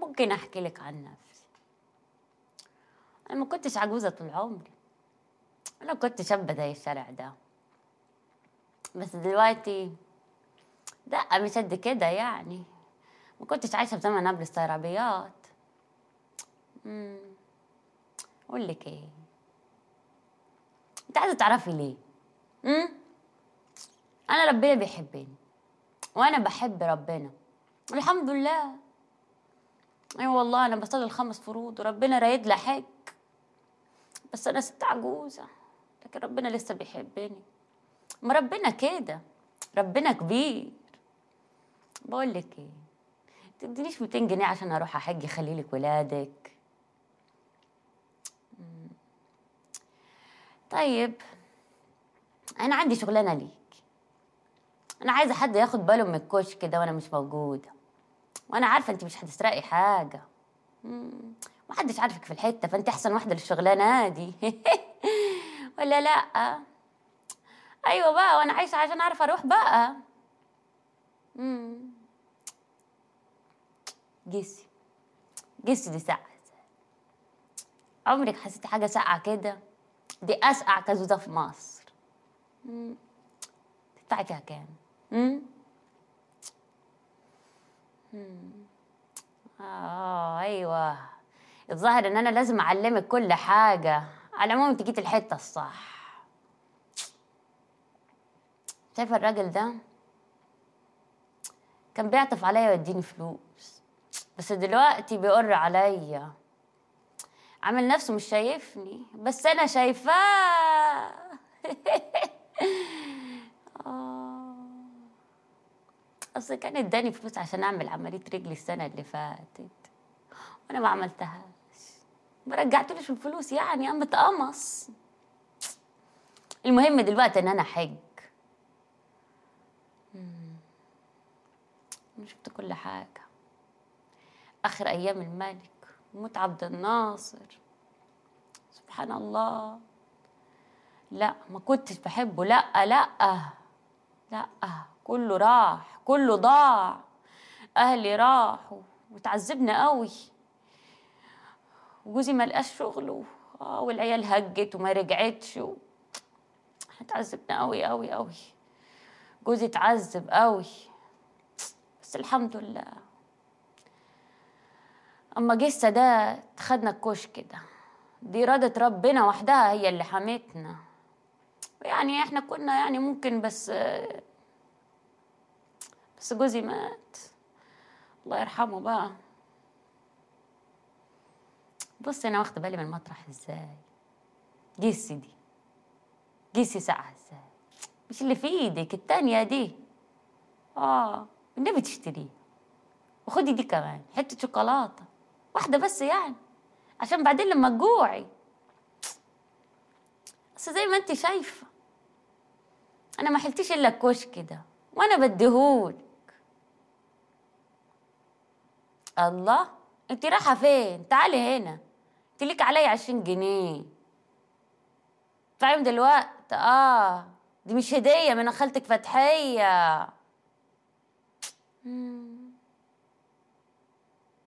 ممكن احكي لك عن نفسي انا ما كنتش عجوزه طول عمري انا كنت شابه زي الشارع ده بس دلوقتي لا مش قد كده يعني ما كنتش عايشه في زمن قبل السيرابيات امم اقول لك ايه انت عايزه تعرفي ليه امم انا ربنا بيحبني وانا بحب ربنا الحمد لله اي أيوة والله انا بصلي الخمس فروض وربنا رايد لي حج بس انا ست عجوزه لكن ربنا لسه بيحبني ما ربنا كده ربنا كبير بقول لك ايه تدينيش 200 جنيه عشان اروح احج يخلي لك ولادك مم. طيب انا عندي شغلانه ليك انا عايزه حد ياخد باله من الكشك ده وانا مش موجوده وانا عارفه انت مش هتسرقي حاجه مم. محدش عارفك في الحته فانت احسن واحده للشغلانه دي ولا لا ايوه بقى وانا عايشه عشان اعرف اروح بقى مم. جسي جسي دي ساقعه عمرك حسيتي حاجه ساقعه كده دي اسقع كزوزه في مصر مم. تدفعي فيها كام مم؟ مم. اه ايوه الظاهر ان انا لازم اعلمك كل حاجه على العموم انت جيتي الحته الصح شايفه الراجل ده كان بيعطف عليا ويديني فلوس بس دلوقتي بيقر عليا عامل نفسه مش شايفني بس انا شايفاه آه. اصل كان اداني فلوس عشان اعمل عمليه رجلي السنه اللي فاتت وانا ما عملتهاش ما رجعتلوش الفلوس يعني يا عم اتقمص المهم دلوقتي ان انا حج مم. انا شفت كل حاجه اخر ايام الملك موت عبد الناصر سبحان الله لا ما كنتش بحبه لا لا لا كله راح كله ضاع اهلي راحوا وتعذبنا قوي وجوزي ما لقاش شغله اه والعيال هجت وما رجعتش و... اتعذبنا قوي قوي قوي جوزي اتعذب قوي بس الحمد لله اما جه السادات خدنا الكشك ده دي إرادة ربنا وحدها هي اللي حمتنا يعني احنا كنا يعني ممكن بس بس جوزي مات الله يرحمه بقى بص انا واخده بالي من المطرح ازاي جيسي دي جيسي ساعة ازاي مش اللي في ايدك التانية دي اه النبي تشتريها وخدي دي كمان حتة شوكولاتة واحدة بس يعني عشان بعدين لما تجوعي بس زي ما انت شايفة انا ما حلتيش الا الكشك ده وانا بديهولك الله انت رايحة فين تعالي هنا انت ليك عليا عشرين جنيه فاهم دلوقتي اه دي مش هدية من خالتك فتحية مم.